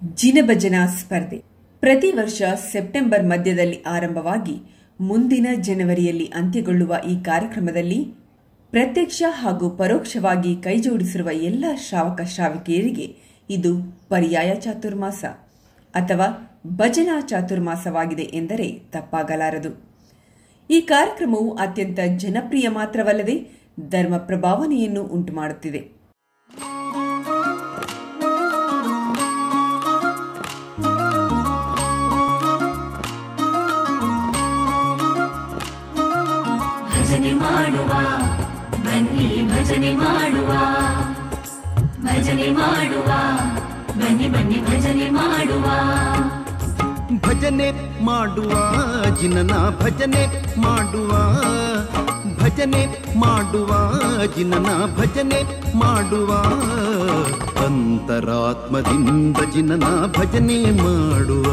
ಜಿನಭಜನಾ ಸ್ಪರ್ಧೆ ಪ್ರತಿ ವರ್ಷ ಸೆಪ್ಟೆಂಬರ್ ಮಧ್ಯದಲ್ಲಿ ಆರಂಭವಾಗಿ ಮುಂದಿನ ಜನವರಿಯಲ್ಲಿ ಅಂತ್ಯಗೊಳ್ಳುವ ಈ ಕಾರ್ಯಕ್ರಮದಲ್ಲಿ ಪ್ರತ್ಯಕ್ಷ ಹಾಗೂ ಪರೋಕ್ಷವಾಗಿ ಕೈಜೋಡಿಸಿರುವ ಎಲ್ಲ ಶ್ರಾವಕ ಶ್ರಾವಕಿಯರಿಗೆ ಇದು ಪರ್ಯಾಯ ಚಾತುರ್ಮಾಸ ಅಥವಾ ಭಜನಾ ಚಾತುರ್ಮಾಸವಾಗಿದೆ ಎಂದರೆ ತಪ್ಪಾಗಲಾರದು ಈ ಕಾರ್ಯಕ್ರಮವು ಅತ್ಯಂತ ಜನಪ್ರಿಯ ಮಾತ್ರವಲ್ಲದೆ ಧರ್ಮ ಪ್ರಭಾವನೆಯನ್ನು ಉಂಟುಮಾಡುತ್ತಿದೆ ಭಜನೆ ಮಾಡುವ ಬನ್ನಿ ಭಜನೆ ಮಾಡುವ ಭಜನೆ ಮಾಡುವ ಬನ್ನಿ ಬನ್ನಿ ಭಜನೆ ಮಾಡುವ ಭಜನೆ ಮಾಡುವ ಜಿನನ ಭಜನೆ ಮಾಡುವ ಭಜನೆ ಮಾಡುವ ಜಿನನ ಭಜನೆ ಮಾಡುವ ಅಂತರಾತ್ಮದಿಂದ ಜಿನನ ಭಜನೆ ಮಾಡುವ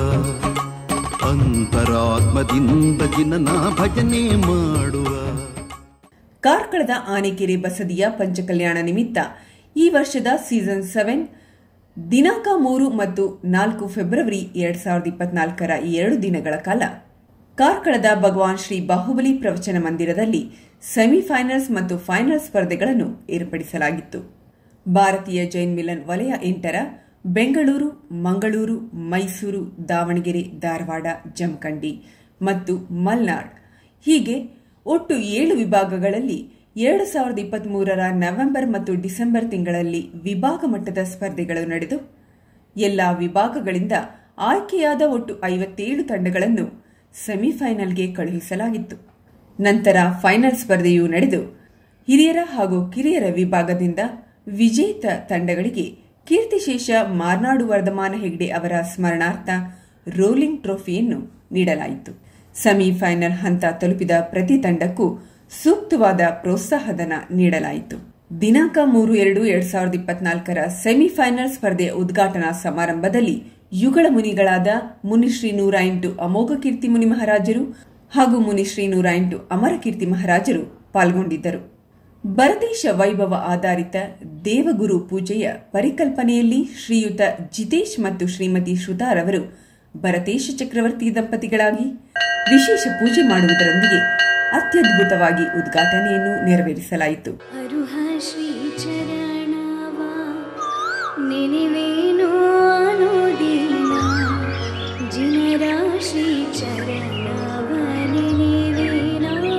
ಅಂತರಾತ್ಮದಿಂದ ಜಿನನ ಭಜನೆ ಮಾಡುವ ಕಾರ್ಕಳದ ಆನೆಕೆರೆ ಬಸದಿಯ ಪಂಚಕಲ್ಯಾಣ ನಿಮಿತ್ತ ಈ ವರ್ಷದ ಸೀಸನ್ ಸೆವೆನ್ ದಿನಾಂಕ ಮೂರು ಮತ್ತು ನಾಲ್ಕು ಫೆಬ್ರವರಿ ಎರಡ್ ಸಾವಿರದ ಇಪ್ಪತ್ನಾಲ್ಕರ ಈ ಎರಡು ದಿನಗಳ ಕಾಲ ಕಾರ್ಕಳದ ಭಗವಾನ್ ಶ್ರೀ ಬಾಹುಬಲಿ ಪ್ರವಚನ ಮಂದಿರದಲ್ಲಿ ಸೆಮಿಫೈನಲ್ಸ್ ಮತ್ತು ಫೈನಲ್ ಸ್ಪರ್ಧೆಗಳನ್ನು ಏರ್ಪಡಿಸಲಾಗಿತ್ತು ಭಾರತೀಯ ಜೈನ್ ಮಿಲನ್ ವಲಯ ಎಂಟರ ಬೆಂಗಳೂರು ಮಂಗಳೂರು ಮೈಸೂರು ದಾವಣಗೆರೆ ಧಾರವಾಡ ಜಮಖಂಡಿ ಮತ್ತು ಮಲ್ನಾಡ್ ಹೀಗೆ ಒಟ್ಟು ಏಳು ವಿಭಾಗಗಳಲ್ಲಿ ಎರಡು ಸಾವಿರದ ಇಪ್ಪತ್ಮೂರರ ನವೆಂಬರ್ ಮತ್ತು ಡಿಸೆಂಬರ್ ತಿಂಗಳಲ್ಲಿ ವಿಭಾಗ ಮಟ್ಟದ ಸ್ಪರ್ಧೆಗಳು ನಡೆದು ಎಲ್ಲಾ ವಿಭಾಗಗಳಿಂದ ಆಯ್ಕೆಯಾದ ಒಟ್ಟು ಐವತ್ತೇಳು ತಂಡಗಳನ್ನು ಸೆಮಿಫೈನಲ್ಗೆ ಕಳುಹಿಸಲಾಗಿತ್ತು ನಂತರ ಫೈನಲ್ ಸ್ಪರ್ಧೆಯೂ ನಡೆದು ಹಿರಿಯರ ಹಾಗೂ ಕಿರಿಯರ ವಿಭಾಗದಿಂದ ವಿಜೇತ ತಂಡಗಳಿಗೆ ಕೀರ್ತಿಶೇಷ ಮಾರ್ನಾಡು ವರ್ಧಮಾನ ಹೆಗ್ಡೆ ಅವರ ಸ್ಮರಣಾರ್ಥ ರೋಲಿಂಗ್ ಟ್ರೋಫಿಯನ್ನು ನೀಡಲಾಯಿತು ಸೆಮಿಫೈನಲ್ ಹಂತ ತಲುಪಿದ ಪ್ರತಿ ತಂಡಕ್ಕೂ ಸೂಕ್ತವಾದ ಪ್ರೋತ್ಸಾಹಧನ ನೀಡಲಾಯಿತು ದಿನಾಂಕ ಮೂರು ಎರಡು ಎರಡ್ ಸಾವಿರದ ಇಪ್ಪತ್ನಾಲ್ಕರ ಸೆಮಿಫೈನಲ್ ಸ್ಪರ್ಧೆಯ ಉದ್ಘಾಟನಾ ಸಮಾರಂಭದಲ್ಲಿ ಯುಗಳ ಮುನಿಗಳಾದ ಮುನಿಶ್ರೀ ನೂರ ಎಂಟು ಅಮೋಘ ಕೀರ್ತಿ ಮುನಿ ಮಹಾರಾಜರು ಹಾಗೂ ಮುನಿಶ್ರೀ ನೂರ ಎಂಟು ಅಮರಕೀರ್ತಿ ಮಹಾರಾಜರು ಪಾಲ್ಗೊಂಡಿದ್ದರು ಬರದೇಶ ವೈಭವ ಆಧಾರಿತ ದೇವಗುರು ಪೂಜೆಯ ಪರಿಕಲ್ಪನೆಯಲ್ಲಿ ಶ್ರೀಯುತ ಜಿತೇಶ್ ಮತ್ತು ಶ್ರೀಮತಿ ಶ್ರುತಾರವರು ಭರತೇಶ ಚಕ್ರವರ್ತಿ ದಂಪತಿಗಳಾಗಿ ವಿಶೇಷ ಪೂಜೆ ಮಾಡುವುದರೊಂದಿಗೆ ಅತ್ಯದ್ಭುತವಾಗಿ ಉದ್ಘಾಟನೆಯನ್ನು ನೆರವೇರಿಸಲಾಯಿತು ಅರುಹ ಶ್ರೀ ಚರಣವ ನೆನೆವೇನು ಅನುದಿನ ಜನರ ಶ್ರೀ ಚರಣವ ನೆನೆವೇನಾನು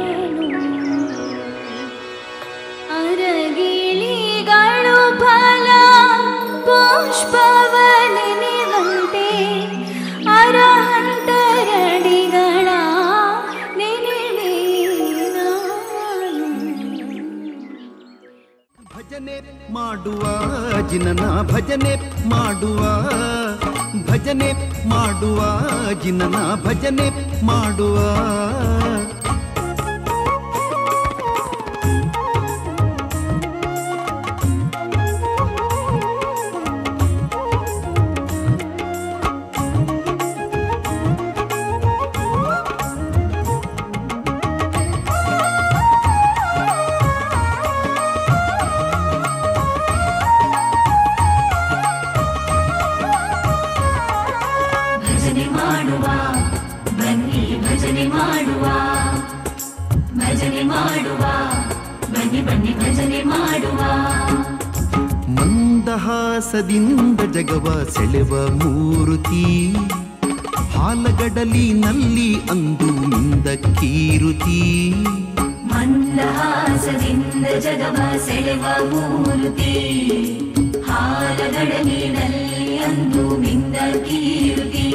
ಅರಗಿಳಿಗಳು ಫಲ ಪುಷ್ಪವ ನೆನೆವಂತೆ ಅರಹಂತರಡಿಗಳ ನೆನೆವೇನಾನು ಭಜನೆ ಮಾಡುವ ಜಿನನ ಭಜನೆ ಮಾಡುವ ಭಜನೆ ಮಾಡುವ ಜಿನನ ಭಜನೆ ಮಾಡುವ ಭಜನೆ ಮಾಡುವ ಬನ್ನಿ ಭಜನೆ ಮಾಡುವ ಭಜನೆ ಮಾಡುವ ಬನ್ನಿ ಬನ್ನಿ ಭಜನೆ ಮಾಡುವ ಮಂದಹಾಸದಿಂದ ಜಗವ ಸೆಳೆವ ಮೂರುತಿ ಹಾಲಗಡಲಿನಲ್ಲಿ ಅಂದು ಮಿಂದ ಕೀರುತಿ ಮಂದಹಾಸದಿಂದ ಜಗವ ಸೆಳೆವ ಮೂರುತಿ ಹಾಲಗಡಲಿನಲ್ಲಿ ಅಂದು ಮಿಂದ ಕೀರುತಿ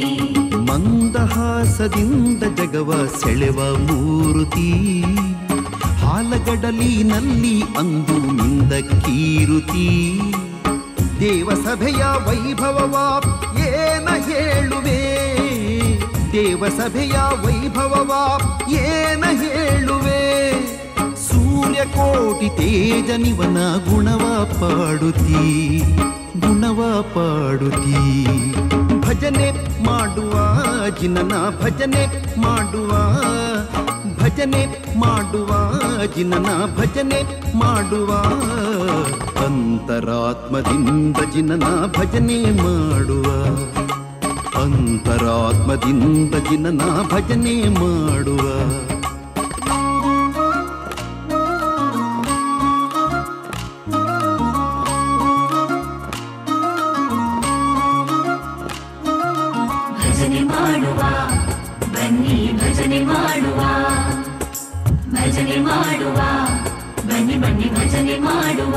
ಮಂದಹಾಸದಿಂದ ಜಗವ ಸೆಳೆವ ಮೂರುತಿ ಹಾಲಗಡಲಿನಲ್ಲಿ ಅಂದು ಮಿಂದ ಕೀರುತಿ ದೇವಸಭೆಯ ವೈಭವವ ಏನ ಹೇಳುವೆ ದೇವಸಭೆಯ ವೈಭವವ ಏನ ಹೇಳುವೆ ಸೂರ್ಯಕೋಟಿ ತೇಜನಿವನ ಗುಣವ ಪಾಡುತ್ತೀ ಗುಣವ ಪಾಡುತ್ತೀ ಭಜನೆ ಮಾಡುವ ಜಿನನ ಭಜನೆ ಮಾಡುವ ಭಜನೆ ಮಾಡುವ ಜಿನನ ಭಜನೆ ಮಾಡುವ ಅಂತರಾತ್ಮದಿಂದ ಜಿನನ ಭಜನೆ ಮಾಡುವ ಭಾವದಿಂದ ಜಿನನ ಭಜನೆ ಮಾಡುವ ಭಜನೆ ಮಾಡುವ ಬನ್ನಿ ಭಜನೆ ಮಾಡುವ ಭಜನೆ ಮಾಡುವ ಬನ್ನಿ ಬನ್ನಿ ಭಜನೆ ಮಾಡುವ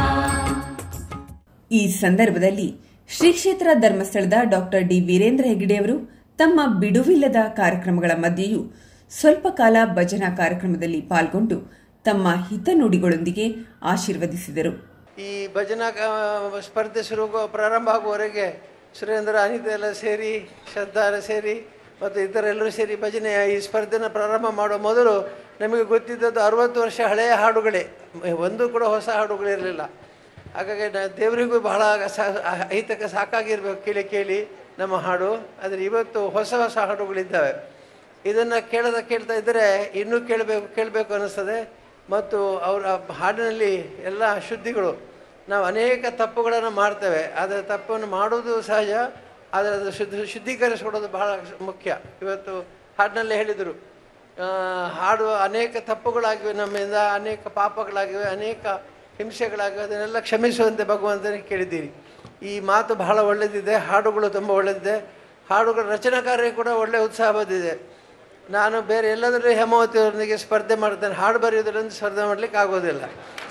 ಈ ಸಂದರ್ಭದಲ್ಲಿ ಶ್ರೀ ಕ್ಷೇತ್ರ ಧರ್ಮಸ್ಥಳದ ಡಾಕ್ಟರ್ ಡಿ ವೀರೇಂದ್ರ ಹೆಗಡೆಯವರು ತಮ್ಮ ಬಿಡುವಿಲ್ಲದ ಕಾರ್ಯಕ್ರಮಗಳ ಮಧ್ಯೆಯೂ ಸ್ವಲ್ಪ ಕಾಲ ಭಜನಾ ಕಾರ್ಯಕ್ರಮದಲ್ಲಿ ಪಾಲ್ಗೊಂಡು ತಮ್ಮ ಹಿತನುಡಿಗಳೊಂದಿಗೆ ಆಶೀರ್ವದಿಸಿದರು ಈ ಭಜನಾ ಕ- ಸ್ಪರ್ಧೆ ಶುರು ಪ್ರಾರಂಭ ಆಗುವವರೆಗೆ ಸುರೇಂದ್ರ ಅನಿತಾ ಎಲ್ಲ ಸೇರಿ ಶ್ರದ್ಧಾರ ಸೇರಿ ಮತ್ತು ಇತರೆಲ್ಲರೂ ಸೇರಿ ಭಜನೆಯ ಈ ಸ್ಪರ್ಧೆನ ಪ್ರಾರಂಭ ಮಾಡುವ ಮೊದಲು ನಮಗೆ ಗೊತ್ತಿದ್ದದ್ದು ಅರುವತ್ತು ವರ್ಷ ಹಳೆಯ ಹಾಡುಗಳೇ ಒಂದು ಕೂಡ ಹೊಸ ಹಾಡುಗಳಿರಲಿಲ್ಲ ಹಾಗಾಗಿ ನ- ದೇವರಿಗೂ ಬಹಳ ಸ- ಐತಕ ಸಾಕಾಗಿರ್ಬೇಕು ಕೇಳಿ ಕೇಳಿ ನಮ್ಮ ಹಾಡು ಆದರೆ ಇವತ್ತು ಹೊಸ ಹೊಸ ಹಾಡುಗಳಿದ್ದಾವೆ ಇದನ್ನು ಕೇಳದ ಕೇಳ್ತಾ ಇದ್ದರೆ ಇನ್ನೂ ಕೇಳಬೇಕು ಕೇಳಬೇಕು ಅನ್ನಿಸ್ತದೆ ಮತ್ತು ಅವರ ಹಾಡಿನಲ್ಲಿ ಎಲ್ಲ ಶುದ್ಧಿಗಳು ನಾವು ಅನೇಕ ತಪ್ಪುಗಳನ್ನು ಮಾಡ್ತೇವೆ ಆದರೆ ತಪ್ಪನ್ನು ಮಾಡೋದು ಸಹಜ ಆದರೆ ಅದು ಶುದ್ಧ ಶುದ್ಧೀಕರಿಸ್ಕೊಡೋದು ಬಹಳ ಮುಖ್ಯ ಇವತ್ತು ಹಾಡಿನಲ್ಲೇ ಹೇಳಿದರು ಆ, ಹಾಡು ಅನೇಕ ತಪ್ಪುಗಳಾಗಿವೆ ನಮ್ಮಿಂದ ಅನೇಕ ಪಾಪಗಳಾಗಿವೆ ಅನೇಕ ಹಿಂಸೆಗಳಾಗಿವೆ ಅದನ್ನೆಲ್ಲ ಕ್ಷಮಿಸುವಂತೆ ಭಗವಂತನಿಗೆ ಕೇಳಿದ್ದೀರಿ ಈ ಮಾತು ಬಹಳ ಒಳ್ಳೆಯದಿದೆ ಹಾಡುಗಳು ತುಂಬ ಒಳ್ಳೆಯದಿದೆ ಹಾಡುಗಳ ರಚನಾಕಾರ್ಯ ಕೂಡ ಒಳ್ಳೆಯ ಉತ್ಸಾಹ ಬಂದಿದೆ ನಾನು ಬೇರೆ ಎಲ್ಲದರಲ್ಲೂ ಹೇಮಾವತಿ ಅವರೊಂದಿಗೆ ಸ್ಪರ್ಧೆ ಮಾಡ್ತೇನೆ ಹಾಡು ಬರೆಯೋದ್ರಲ್ಲಿ ಸ್ಪರ್ಧೆ ಮಾಡಲಿಕ್ಕೆ ಆಗೋದಿಲ್ಲ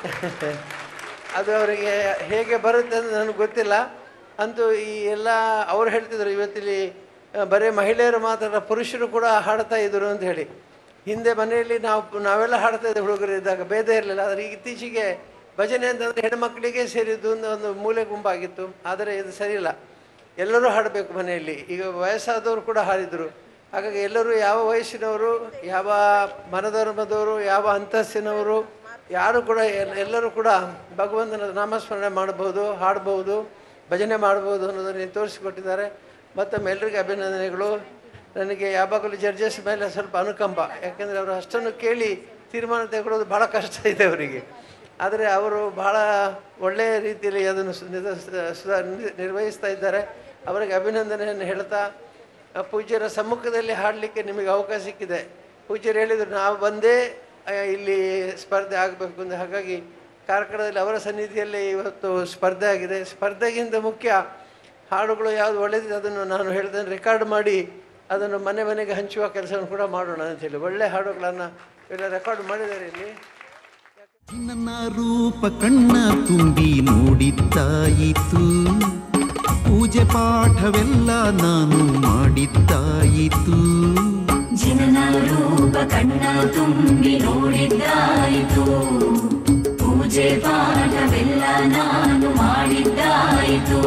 ಅದು ಅವರಿಗೆ ಹೇಗೆ ಬರುತ್ತೆ ಅಂತ ನನಗೆ ಗೊತ್ತಿಲ್ಲ ಅಂತೂ ಈ ಎಲ್ಲ ಅವ್ರು ಹೇಳ್ತಿದ್ರು ಇವತ್ತಿಲ್ಲಿ ಆ, ಬರೀ ಮಹಿಳೆಯರು ಮಾತ್ರ ಪುರುಷರು ಕೂಡ ಹಾಡ್ತಾ ಇದ್ರು ಅಂತ ಹೇಳಿ ಹಿಂದೆ ಮನೆಯಲ್ಲಿ ನಾವು ನಾವೆಲ್ಲ ಹಾಡ್ತಾ ಇದ್ದೆ ಹುಡುಗರು ಇದ್ದಾಗ ಭೇದ ಇರಲಿಲ್ಲ ಆದರೆ ಈಗ ಇತ್ತೀಚೆಗೆ ಭಜನೆ ಅಂತಂದರೆ ಹೆಣ್ಮಕ್ಳಿಗೆ ಸೇರಿದ್ದು ಒಂದು ಒಂದು ಮೂಲೆ ಗುಂಪಾಗಿತ್ತು ಆದರೆ ಇದು ಸರಿಯಿಲ್ಲ ಎಲ್ಲರೂ ಹಾಡಬೇಕು ಮನೆಯಲ್ಲಿ ಈಗ ವಯಸ್ಸಾದವರು ಕೂಡ ಹಾಡಿದರು ಹಾಗಾಗಿ ಎಲ್ಲರೂ ಯಾವ ವಯಸ್ಸಿನವರು ಯಾವ ಮನಧರ್ಮದವರು ಯಾವ ಅಂತಸ್ತಿನವರು ಯಾರು ಕೂಡ ಎಲ್- ಎಲ್ಲರೂ ಕೂಡ ಭಗವಂತನ ನಾಮಸ್ಮರಣೆ ಮಾಡಬಹುದು ಹಾಡ್ಬೋದು ಭಜನೆ ಮಾಡ್ಬೋದು ಅನ್ನೋದನ್ನು ತೋರಿಸಿಕೊಟ್ಟಿದ್ದಾರೆ ಮತ್ತೊಮ್ಮೆ ಎಲ್ಲರಿಗೂ ಅಭಿನಂದನೆಗಳು ನನಗೆ ಯಾವಾಗಲೂ ಜಡ್ಜಸ್ ಮೇಲೆ ಸ್ವಲ್ಪ ಅನುಕಂಪ ಯಾಕೆಂದರೆ ಅವರು ಅಷ್ಟನ್ನು ಕೇಳಿ ತೀರ್ಮಾನ ತೆಗೊಳ್ಳೋದು ಭಾಳ ಕಷ್ಟ ಇದೆ ಅವರಿಗೆ ಆದರೆ ಅವರು ಬಹಳ ಒಳ್ಳೆಯ ರೀತಿಯಲ್ಲಿ ಅದನ್ನು ಸು- ನಿದ- ಸುಧಾ- ನಿ- ನಿರ್ವಹಿಸ್ತಾ ಇದ್ದಾರೆ ಅವರಿಗೆ ಅಭಿನಂದನೆಯನ್ನು ಹೇಳ್ತಾ ಆ ಪೂಜ್ಯರ ಸಮ್ಮುಖದಲ್ಲಿ ಹಾಡಲಿಕ್ಕೆ ನಿಮಗೆ ಅವಕಾಶ ಸಿಕ್ಕಿದೆ ಪೂಜ್ಯರು ಹೇಳಿದರು ನಾವು ಬಂದೇ ಆ, ಇಲ್ಲಿ ಸ್ಪರ್ಧೆ ಆಗಬೇಕು ಅಂತ ಹಾಗಾಗಿ ಕಾರ್ಕಳದಲ್ಲಿ ಅವರ ಸನ್ನಿಧಿಯಲ್ಲೇ ಇವತ್ತು ಸ್ಪರ್ಧೆ ಆಗಿದೆ ಸ್ಪರ್ಧೆಗಿಂತ ಮುಖ್ಯ ಹಾಡುಗಳು ಯಾವುದು ಒಳ್ಳೆಯದಿದೆ ಅದನ್ನು ನಾನು ಹೇಳ್ತೇನೆ ರೆಕಾರ್ಡ್ ಮಾಡಿ ಅದನ್ನು ಮನೆ ಮನೆಗೆ ಹಂಚುವ ಕೆಲಸವನ್ನು ಕೂಡ ಮಾಡೋಣ ಅಂತೇಳಿ ಒಳ್ಳೆ ಹಾಡುಗಳನ್ನು ಎಲ್ಲ ರೆಕಾರ್ಡ್ ಮಾಡಿದ್ದಾರೆ ಇಲ್ಲಿ ನನ್ನ ರೂಪ ಕಣ್ಣ ತುಂಬಿ ನೋಡಿದ್ದಾಯಿತು ಪೂಜೆ ಪಾಠವೆಲ್ಲ ನಾನು ಮಾಡಿದ್ದಾಯಿತು ಜಿನನ ರೂಪ ಕಣ್ಣ ತುಂಬಿ ನೋಡಿದ್ದಾಯಿತು ಪೂಜೆ ಪಾಠವೆಲ್ಲ ನಾನು ಮಾಡಿದ್ದಾಯಿತು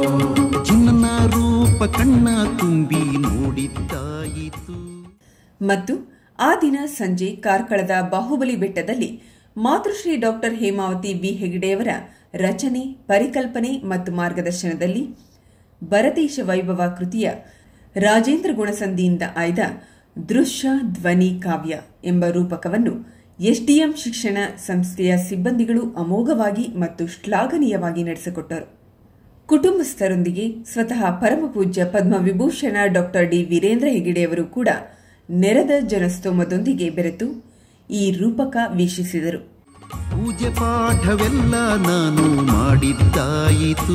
ಚಿನ್ನನ ರೂಪ ಕಣ್ಣ ತುಂಬಿ ನೋಡಿದ್ದಾಯಿತು ಮತ್ತು ಆ ದಿನ ಸಂಜೆ ಕಾರ್ಕಳದ ಬಾಹುಬಲಿ ಬೆಟ್ಟದಲ್ಲಿ ಮಾತೃಶ್ರೀ ಡಾಕ್ಟರ್ ಹೇಮಾವತಿ ಬಿ ಹೆಗಡೆಯವರ ರಚನೆ ಪರಿಕಲ್ಪನೆ ಮತ್ತು ಮಾರ್ಗದರ್ಶನದಲ್ಲಿ ಭರತೇಶ ವೈಭವ ಕೃತಿಯ ರಾಜೇಂದ್ರ ಗುಣಸಂಧಿಯಿಂದ ಆಯ್ದ ದೃಶ್ಯ ಧ್ವನಿ ಕಾವ್ಯ ಎಂಬ ರೂಪಕವನ್ನು ಎಸ್ಡಿಎಂ ಶಿಕ್ಷಣ ಸಂಸ್ಥೆಯ ಸಿಬ್ಬಂದಿಗಳು ಅಮೋಘವಾಗಿ ಮತ್ತು ಶ್ಲಾಘನೀಯವಾಗಿ ನಡೆಸಿಕೊಟ್ಟರು ಕುಟುಂಬಸ್ಥರೊಂದಿಗೆ ಸ್ವತಃ ಪರಮಪೂಜ್ಯ ಪದ್ಮವಿಭೂಷಣ ಡಾಕ್ಟರ್ ಡಿ ವೀರೇಂದ್ರ ಹೆಗಡೆಯವರು ಕೂಡ ನೆರೆದ ಜನಸ್ತೋಮದೊಂದಿಗೆ ಬೆರೆತು ಈ ರೂಪಕ ವೀಕ್ಷಿಸಿದರು ಪೂಜೆ ಪಾಠವೆಲ್ಲ ನಾನು ಮಾಡಿದ್ದಾಯಿತು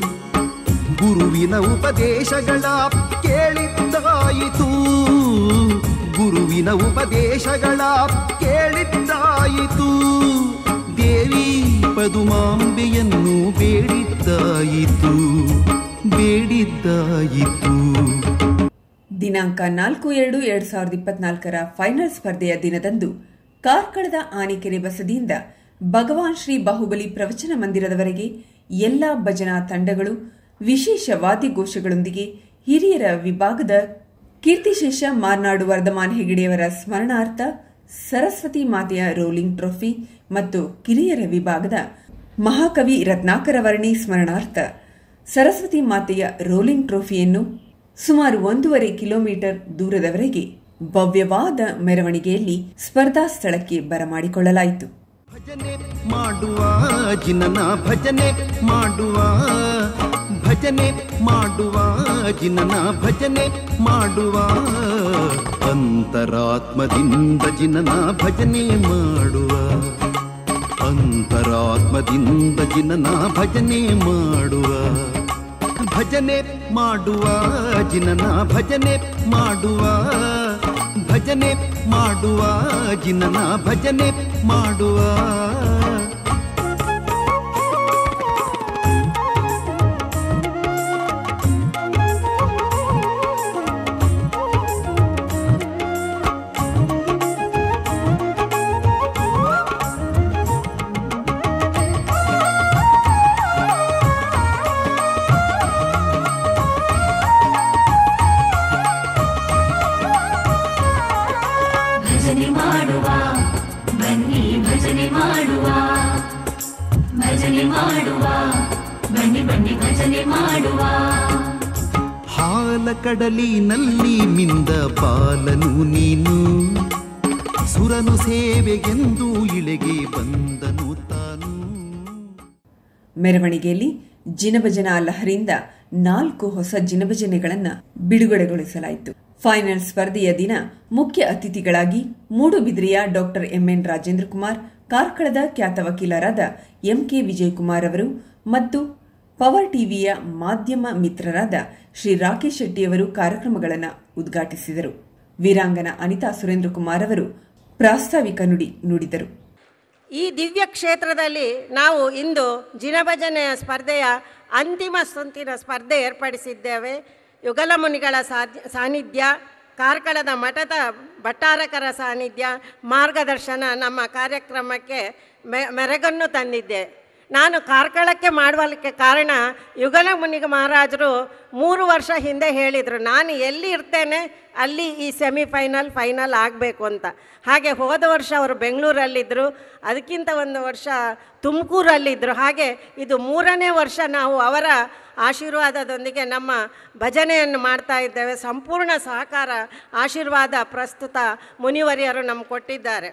ಗುರುವಿನ ಉಪದೇಶಗಳ ಕೇಳಿದ್ದಾಯಿತು ಗುರುವಿನ ಉಪದೇಶಗಳ ಕೇಳಿದ್ದಾಯಿತು ದೇವಿ ಪದುಮಾಂಬೆಯನ್ನು ಬೇಡಿದ್ದಾಯಿತು ಬೇಡಿದ್ದಾಯಿತು ದಿನಾಂಕ ನಾಲ್ಕು ಎರಡು ಎರಡ್ ಸಾವಿರದ ಇಪ್ಪತ್ನಾಲ್ಕರ ಫೈನಲ್ ಸ್ಪರ್ಧೆಯ ದಿನದಂದು ಕಾರ್ಕಳದ ಆನೆಕೆರೆ ಬಸದಿಯಿಂದ ಭಗವಾನ್ ಶ್ರೀ ಬಾಹುಬಲಿ ಪ್ರವಚನ ಮಂದಿರದವರೆಗೆ ಎಲ್ಲಾ ಭಜನಾ ತಂಡಗಳು ವಿಶೇಷ ವಾದ್ಯಘೋಷಗಳೊಂದಿಗೆ ಹಿರಿಯರ ವಿಭಾಗದ ಕೀರ್ತಿಶೇಷ ಮಾರ್ನಾಡು ವರ್ಧಮಾನ್ ಹೆಗಡೆಯವರ ಸ್ಮರಣಾರ್ಥ ಸರಸ್ವತಿ ಮಾತೆಯ ರೋಲಿಂಗ್ ಟ್ರೋಫಿ ಮತ್ತು ಕಿರಿಯರ ವಿಭಾಗದ ಮಹಾಕವಿ ರತ್ನಾಕರ ವರ್ಣಿ ಸ್ಮರಣಾರ್ಥ ಸರಸ್ವತಿ ಮಾತೆಯ ರೋಲಿಂಗ್ ಟ್ರೋಫಿಯನ್ನು ಸುಮಾರು ಒಂದೂವರೆ ಕಿಲೋಮೀಟರ್ ದೂರದವರೆಗೆ ಭವ್ಯವಾದ ಮೆರವಣಿಗೆಯಲ್ಲಿ ಸ್ಪರ್ಧಾ ಸ್ಥಳಕ್ಕೆ ಬರಮಾಡಿಕೊಳ್ಳಲಾಯಿತು ಭಜನೆ ಮಾಡುವ ಜಿನನ ಭಜನೆ ಮಾಡುವ ಭಜನೆ ಭಜನೆ ಮಾಡುವ ಜಿನನ ಭಜನೆ ಮಾಡುವ ಅಂತರಾತ್ಮದಿಂದ ಜಿನನ ಭಜನೆ ಮಾಡುವ ಅಂತರಾತ್ಮದಿಂದ ಜಿನನ ಭಜನೆ ಮಾಡುವ ಭಜನೆ ಮಾಡುವ ಜಿನನ ಭಜನೆ ಮಾಡುವ ಭಜನೆ ಮಾಡುವ ಜಿನನ ಭಜನೆ ಮಾಡುವ ಭಜನೆ ಮಾಡುವ ಬನ್ನಿ ಭಜನೆ ಮಾಡುವ ಭಜನೆ ಮಾಡುವ ಬನ್ನಿ ಬನ್ನಿ ಭಜನೆ ಮಾಡುವ ಹಾಲ ಕಡಲಿನಲ್ಲಿ ಮಿಂದ ಬಾಲನು ನೀನು ಸುರನು ಸೇವೆಗೆಂದು ಇಳೆಗೆ ಬಂದನು ತಾನು ಮೆರವಣಿಗೆಯಲ್ಲಿ ಜಿನಭಜನ ಲಹರಿಯಿಂದ ನಾಲ್ಕು ಹೊಸ ಜಿನಭಜನೆಗಳನ್ನು ಬಿಡುಗಡೆಗೊಳಿಸಲಾಯಿತು ಫೈನಲ್ ಸ್ಪರ್ಧೆಯ ದಿನ ಮುಖ್ಯ ಅತಿಥಿಗಳಾಗಿ ಮೂಡುಬಿದ್ರಿಯ ಡಾಕ್ಟರ್ ಎಂಎನ್ ರಾಜೇಂದ್ರ ಕುಮಾರ್ ಕಾರ್ಕಳದ ಖ್ಯಾತ ವಕೀಲರಾದ ಎಂಕೆ ವಿಜಯಕುಮಾರ್ ಅವರು ಮತ್ತು ಪವರ್ ಟಿವಿಯ ಮಾಧ್ಯಮ ಮಿತ್ರರಾದ ಶ್ರೀ ರಾಕೇಶ್ ಶೆಟ್ಟಿಯವರು ಕಾರ್ಯಕ್ರಮಗಳನ್ನು ಉದ್ಘಾಟಿಸಿದರು ವೀರಾಂಗನ ಅನಿತಾ ಸುರೇಂದ್ರ ಕುಮಾರ್ ಅವರು ಪ್ರಾಸ್ತಾವಿಕ ನುಡಿ ನುಡಿದರು ಈ ದಿವ್ಯ ಕ್ಷೇತ್ರದಲ್ಲಿ ನಾವು ಇಂದು ಜಿನಭಜನೆಯ ಸ್ಪರ್ಧೆಯ ಅಂತಿಮ ಸುಂತಿನ ಸ್ಪರ್ಧೆ ಏರ್ಪಡಿಸಿದ್ದೇವೆ ಯುಗಲ ಮುನಿಗಳ ಸಾಧ್ಯ ಸಾನ್ನಿಧ್ಯ ಕಾರ್ಕಳದ ಮಠದ ಭಟ್ಟಾರಕರ ಸಾನ್ನಿಧ್ಯ ಮಾರ್ಗದರ್ಶನ ನಮ್ಮ ಕಾರ್ಯಕ್ರಮಕ್ಕೆ ಮೆ ಮೆರಗನ್ನು ತಂದಿದ್ದೆ ನಾನು ಕಾರ್ಕಳಕ್ಕೆ ಮಾಡುವಲಿಕ್ಕೆ ಕಾರಣ ಯುಗಲ ಮುನಿಗ ಮಹಾರಾಜರು ಮೂರು ವರ್ಷ ಹಿಂದೆ ಹೇಳಿದರು ನಾನು ಎಲ್ಲಿ ಇರ್ತೇನೆ ಅಲ್ಲಿ ಈ ಸೆಮಿಫೈನಲ್ ಫೈನಲ್ ಆಗಬೇಕು ಅಂತ ಹಾಗೆ ಹೋದ ವರ್ಷ ಅವರು ಬೆಂಗಳೂರಲ್ಲಿದ್ದರು ಅದಕ್ಕಿಂತ ಒಂದು ವರ್ಷ ತುಮಕೂರಲ್ಲಿದ್ದರು ಹಾಗೆ ಇದು ಮೂರನೇ ವರ್ಷ ನಾವು ಅವರ ಆಶೀರ್ವಾದದೊಂದಿಗೆ ನಮ್ಮ ಭಜನೆಯನ್ನು ಮಾಡ್ತಾ ಇದ್ದೇವೆ ಸಂಪೂರ್ಣ ಸಹಕಾರ ಆಶೀರ್ವಾದ ಪ್ರಸ್ತುತ ಮುನಿವರಿಯರು ನಮ್ಗೆ ಕೊಟ್ಟಿದ್ದಾರೆ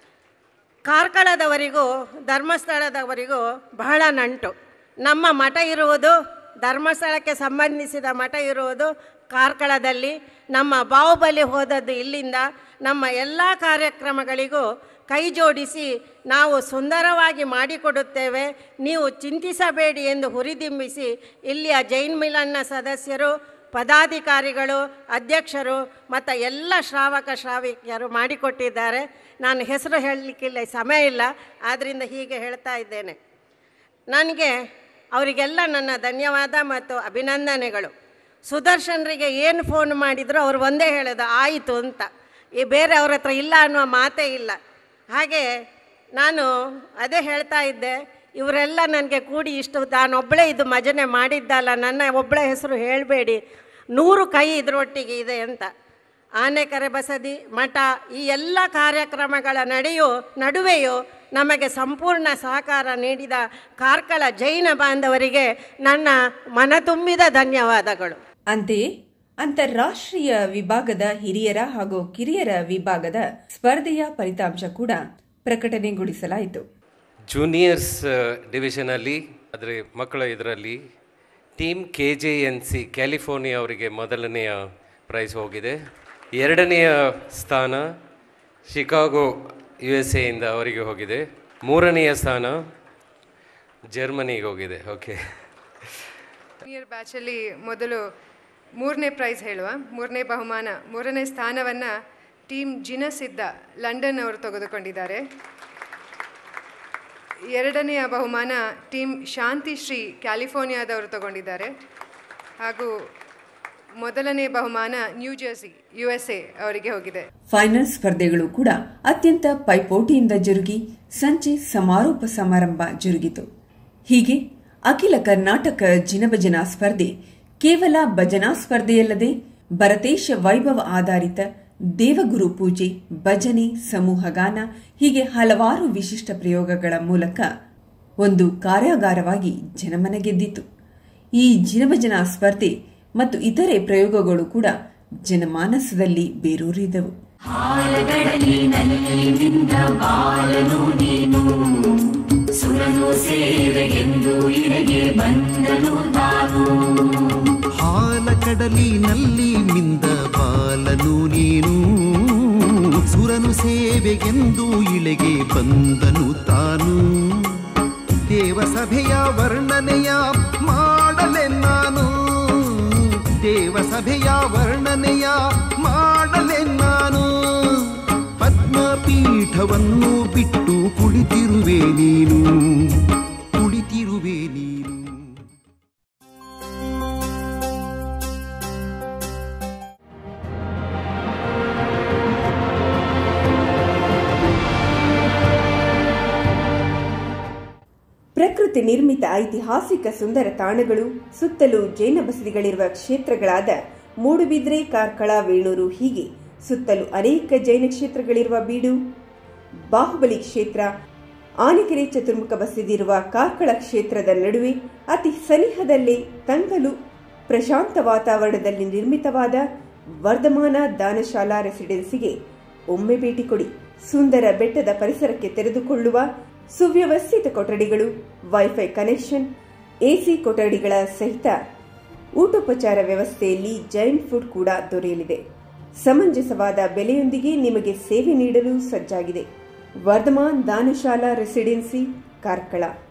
ಕಾರ್ಕಳದವರಿಗೂ ಧರ್ಮಸ್ಥಳದವರಿಗೂ ಬಹಳ ನಂಟು ನಮ್ಮ ಮಠ ಇರುವುದು ಧರ್ಮಸ್ಥಳಕ್ಕೆ ಸಂಬಂಧಿಸಿದ ಮಠ ಇರುವುದು ಕಾರ್ಕಳದಲ್ಲಿ ನಮ್ಮ ಬಾಹುಬಲಿ ಹೋದದ್ದು ಇಲ್ಲಿಂದ ನಮ್ಮ ಎಲ್ಲ ಕಾರ್ಯಕ್ರಮಗಳಿಗೂ ಕೈ ಜೋಡಿಸಿ ನಾವು ಸುಂದರವಾಗಿ ಮಾಡಿಕೊಡುತ್ತೇವೆ ನೀವು ಚಿಂತಿಸಬೇಡಿ ಎಂದು ಹುರಿದಿಂಬಿಸಿ ಇಲ್ಲಿಯ ಜೈನ್ ಮಿಲನ್ನ ಸದಸ್ಯರು ಪದಾಧಿಕಾರಿಗಳು ಅಧ್ಯಕ್ಷರು ಮತ್ತು ಎಲ್ಲ ಶ್ರಾವಕ ಶ್ರಾವಿಕರು ಮಾಡಿಕೊಟ್ಟಿದ್ದಾರೆ ನಾನು ಹೆಸರು ಹೇಳಲಿಕ್ಕಿಲ್ಲ ಸಮಯ ಇಲ್ಲ ಆದ್ದರಿಂದ ಹೀಗೆ ಹೇಳ್ತಾ ಇದ್ದೇನೆ ನನಗೆ ಅವರಿಗೆಲ್ಲ ನನ್ನ ಧನ್ಯವಾದ ಮತ್ತು ಅಭಿನಂದನೆಗಳು ಸುದರ್ಶನ್ರಿಗೆ ಏನು ಫೋನ್ ಮಾಡಿದ್ರು ಅವ್ರು ಒಂದೇ ಹೇಳೋದು ಆಯಿತು ಅಂತ ಈ ಬೇರೆ ಅವ್ರ ಹತ್ರ ಇಲ್ಲ ಅನ್ನುವ ಮಾತೇ ಇಲ್ಲ ಹಾಗೆ ನಾನು ಅದೇ ಹೇಳ್ತಾ ಇದ್ದೆ ಇವರೆಲ್ಲ ನನಗೆ ಕೂಡಿ ಇಷ್ಟು ನಾನೊಬ್ಬಳೇ ಇದು ಮಜನೆ ಮಾಡಿದ್ದಲ್ಲ ನನ್ನ ಒಬ್ಬಳ ಹೆಸರು ಹೇಳಬೇಡಿ ನೂರು ಕೈ ಇದರೊಟ್ಟಿಗೆ ಇದೆ ಅಂತ ಆನೆಕರೆ ಬಸದಿ ಮಠ ಈ ಎಲ್ಲ ಕಾರ್ಯಕ್ರಮಗಳ ನಡೆಯೋ ನಡುವೆಯೂ ನಮಗೆ ಸಂಪೂರ್ಣ ಸಹಕಾರ ನೀಡಿದ ಕಾರ್ಕಳ ಜೈನ ಬಾಂಧವರಿಗೆ ನನ್ನ ಮನತುಂಬಿದ ಧನ್ಯವಾದಗಳು ಅಂತೆಯೇ ಅಂತಾರಾಷ್ಟ್ರೀಯ ವಿಭಾಗದ ಹಿರಿಯರ ಹಾಗೂ ಕಿರಿಯರ ವಿಭಾಗದ ಸ್ಪರ್ಧೆಯ ಫಲಿತಾಂಶ ಕೂಡ ಪ್ರಕಟಣೆಗೊಳಿಸಲಾಯಿತು ಜೂನಿಯರ್ಸ್ ಡಿವಿಷನಲ್ಲಿ ಆದರೆ ಮಕ್ಕಳ ಇದರಲ್ಲಿ team K J N C California ಅವರಿಗೆ ಮೊದಲನೆಯ ಪ್ರೈಸ್ ಹೋಗಿದೆ ಎರಡನೆಯ ಸ್ಥಾನ ಶಿಕಾಗೋ ಯು ಎಸ್ ಎಯಿಂದ ಅವರಿಗೆ ಹೋಗಿದೆ ಮೂರನೆಯ ಸ್ಥಾನ ಜರ್ಮನಿಗೆ ಹೋಗಿದೆ ಓಕೆ ಜೂನಿಯರ್ ಬ್ಯಾಚಲ್ಲಿ ಮೊದಲು ಮೂರನೇ ಪ್ರೈಸ್ ಹೇಳುವ ಮೂರನೇ ಬಹುಮಾನ ಮೂರನೇ ಸ್ಥಾನವನ್ನು ಟೀಮ್ ಜಿನಸಿದ್ದ ಲಂಡನ್ ಅವರು ತೆಗೆದುಕೊಂಡಿದ್ದಾರೆ ಎರಡನೆಯ ಬಹುಮಾನ ಟೀಮ್ ಶಾಂತಿಶ್ರೀ ಕ್ಯಾಲಿಫೋರ್ನಿಯಾದವರು ತಗೊಂಡಿದ್ದಾರೆ ಹಾಗೂ ಮೊದಲನೇ ಬಹುಮಾನ New Jersey U S A ಅವರಿಗೆ ಹೋಗಿದೆ ಫೈನಲ್ ಸ್ಪರ್ಧೆಗಳು ಕೂಡ ಅತ್ಯಂತ ಪೈಪೋಟಿಯಿಂದ ಜರುಗಿ ಸಂಜೆ ಸಮಾರೋಪ ಸಮಾರಂಭ ಜರುಗಿತು ಹೀಗೆ ಅಖಿಲ ಕರ್ನಾಟಕ ಜಿನಭಜನಾ ಸ್ಪರ್ಧೆ ಕೇವಲ ಭಜನಾ ಸ್ಪರ್ಧೆಯಲ್ಲದೆ ಭರತೇಶ ವೈಭವ ಆಧಾರಿತ ದೇವಗುರು ಪೂಜೆ ಭಜನೆ ಸಮೂಹಗಾನ ಹೀಗೆ ಹಲವಾರು ವಿಶಿಷ್ಟ ಪ್ರಯೋಗಗಳ ಮೂಲಕ ಒಂದು ಕಾರ್ಯಾಗಾರವಾಗಿ ಜನಮನ ಗೆದ್ದಿತು ಈ ಜಿನಭಜನಾ ಸ್ಪರ್ಧೆ ಮತ್ತು ಇತರೆ ಪ್ರಯೋಗಗಳು ಕೂಡ ಜನಮಾನಸದಲ್ಲಿ ಬೇರೂರಿದವು ಹಾಲಗಡಲಿನಲ್ಲಿ ನಿಂದ ಬಾಲನು ನೀನು ಸುರನು ಸೇವೆಗೆಂದು ಇಡೆಗೆ ಬಂದನು ತಾನು ಹಾಲ ಕಡಲಿನಲ್ಲಿ ಮಿಂದ ಬಾಲನು ನೀನು ಸುರನು ಸೇವೆಗೆಂದು ಇಳೆಗೆ ಬಂದನು ತಾನು ದೇವಸಭೆಯ ವರ್ಣನೆಯ ಮಾಡಲೆ ನಾನು ದೇವಸಭೆಯ ವರ್ಣನೆಯ ಮಾಡಲೆ ನಾನು ಪದ್ಮಪೀಠವನ್ನು ಬಿಟ್ಟು ಕುಳಿತಿರುವೆ ನೀನು ಕುಳಿತಿರುವೆ ನೀನು ಪ್ರಕೃತಿ ನಿರ್ಮಿತ ಐತಿಹಾಸಿಕ ಸುಂದರ ತಾಣಗಳು ಸುತ್ತಲೂ ಜೈನ ಬಸದಿಗಳಿರುವ ಕ್ಷೇತ್ರಗಳಾದ ಮೂಡುಬಿದ್ರೆ ಕಾರ್ಕಳ ವೇಣೂರು ಹೀಗೆ ಸುತ್ತಲೂ ಅನೇಕ ಜೈನ ಕ್ಷೇತ್ರಗಳಿರುವ ಬೀಡು ಬಾಹುಬಲಿ ಕ್ಷೇತ್ರ ಆನೆಕೆರೆ ಚತುರ್ಮುಖ ಬಸದಿರುವ ಕಾರ್ಕಳ ಕ್ಷೇತ್ರದ ನಡುವೆ ಅತಿ ಸನಿಹದಲ್ಲೇ ತಂಗಲು ಪ್ರಶಾಂತ ವಾತಾವರಣದಲ್ಲಿ ನಿರ್ಮಿತವಾದ ವರ್ಧಮಾನ ದಾನಶಾಲಾ ರೆಸಿಡೆನ್ಸಿಗೆ ಒಮ್ಮೆ ಭೇಟಿ ಕೊಡಿ ಸುಂದರ ಬೆಟ್ಟದ ಪರಿಸರಕ್ಕೆ ತೆರೆದುಕೊಳ್ಳುವ ಸುವ್ಯವಸ್ಥಿತ ಕೊಠಡಿಗಳು ವೈಫೈ ಕನೆಕ್ಷನ್ ಎಸಿ ಕೊಠಡಿಗಳ ಸಹಿತ ಊಟೋಪಚಾರ ವ್ಯವಸ್ಥೆಯಲ್ಲಿ ಜೈನ್ ಫುಡ್ ಕೂಡ ದೊರೆಯಲಿದೆ ಸಮಂಜಸವಾದ ಬೆಲೆಯೊಂದಿಗೆ ನಿಮಗೆ ಸೇವೆ ನೀಡಲು ಸಜ್ಜಾಗಿದೆ ವರ್ಧಮಾನ್ ದಾನಶಾಲಾ ರೆಸಿಡೆನ್ಸಿ ಕಾರ್ಕಳ